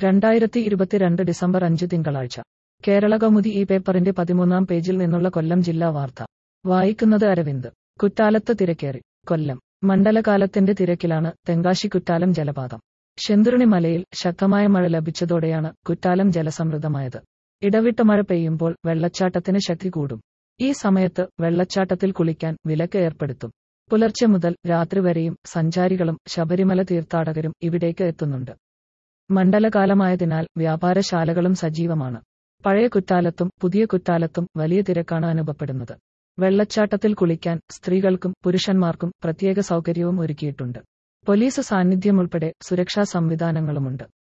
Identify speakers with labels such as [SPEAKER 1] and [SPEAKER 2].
[SPEAKER 1] രണ്ടായിരത്തി ഇരുപത്തിരണ്ട് ഡിസംബർ അഞ്ച് തിങ്കളാഴ്ച കേരള കൗമുദി ഈ പേപ്പറിന്റെ പതിമൂന്നാം പേജിൽ നിന്നുള്ള കൊല്ലം ജില്ലാ വാർത്ത വായിക്കുന്നത് അരവിന്ദ് കുറ്റാലത്ത് തിരക്കേറി കൊല്ലം മണ്ഡലകാലത്തിന്റെ തിരക്കിലാണ് തെങ്കാശി കുറ്റാലം ജലപാതം ശെന്തുരുണി മലയിൽ ശക്തമായ മഴ ലഭിച്ചതോടെയാണ് കുറ്റാലം ജലസമൃദ്ധമായത് ഇടവിട്ട മഴ പെയ്യുമ്പോൾ വെള്ളച്ചാട്ടത്തിന് ശക്തി കൂടും ഈ സമയത്ത് വെള്ളച്ചാട്ടത്തിൽ കുളിക്കാൻ വിലക്ക് ഏർപ്പെടുത്തും പുലർച്ചെ മുതൽ രാത്രി വരെയും സഞ്ചാരികളും ശബരിമല തീർത്ഥാടകരും ഇവിടേക്ക് എത്തുന്നുണ്ട് മണ്ഡലകാലമായതിനാൽ വ്യാപാരശാലകളും സജീവമാണ് പഴയ കുറ്റാലത്തും പുതിയ കുറ്റാലത്തും വലിയ തിരക്കാണ് അനുഭവപ്പെടുന്നത് വെള്ളച്ചാട്ടത്തിൽ കുളിക്കാൻ സ്ത്രീകൾക്കും പുരുഷന്മാർക്കും പ്രത്യേക സൗകര്യവും ഒരുക്കിയിട്ടുണ്ട് പോലീസ് സാന്നിധ്യമുൾപ്പെടെ സുരക്ഷാ സംവിധാനങ്ങളുമുണ്ട്